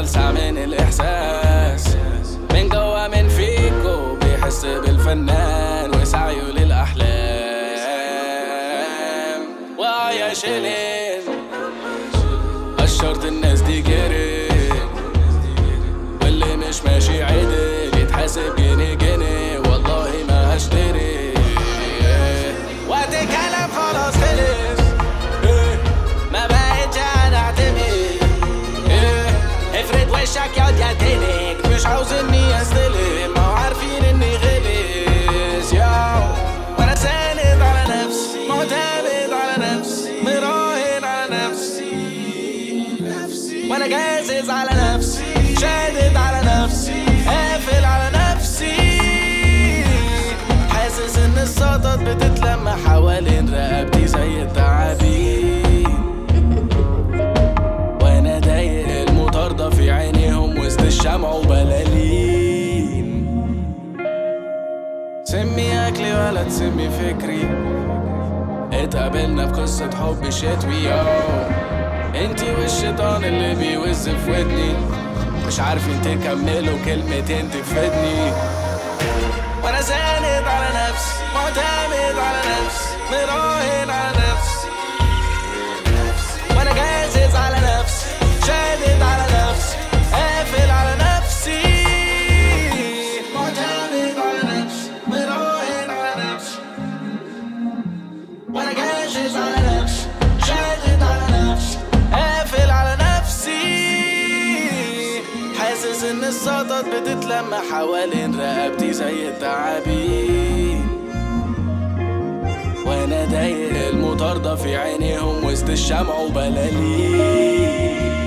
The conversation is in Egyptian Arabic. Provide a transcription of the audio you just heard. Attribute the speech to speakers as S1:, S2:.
S1: بلسع من الإحساس من جوا من فيكو بيحس بالفنان وسعيه للأحلام ويا شيلين قشرت الناس دي جري واللي مش ماشي عدل يتحاسب جنيه جنيه والله ما هشتري وقت الكلام خلاص خلص إيه، ما بقتش انا اعتمد إيه، افرد وشك ياض يا تنك مش عاوز اني استلم ما هو عارفين اني غلس ياو وانا ساند على نفسي معتمد على نفسي مراهن على نفسي وانا جازز على نفسي شادد على نفسي قافل على نفسي حاسس ان السطط بتتلم حوالين رقبتي زي التعابين وانا ضايق المطاردة في عينيهم وسط الشمع وبلالين سمي اكلي ولا تسمي فكري اتقابلنا في قصة حب شتوي ياو انتي والشيطان اللي بيوز في ودني مش عارفين تكملوا كلمتين تفيدني وانا ساند على نفسي معتمد على نفسي مراهن على نفسي وانا جازز على نفسي شادد على نفسي قافل على نفسي معتمد على نفسي مراهن على نفسي وانا جازز على نفسي شادد على نفسي قافل على نفسي حاسس ان السطط بتتلم حوالين رقبتي زي التعابين وانا ضايق المطاردة في عينيهم وسط الشمع وبلالين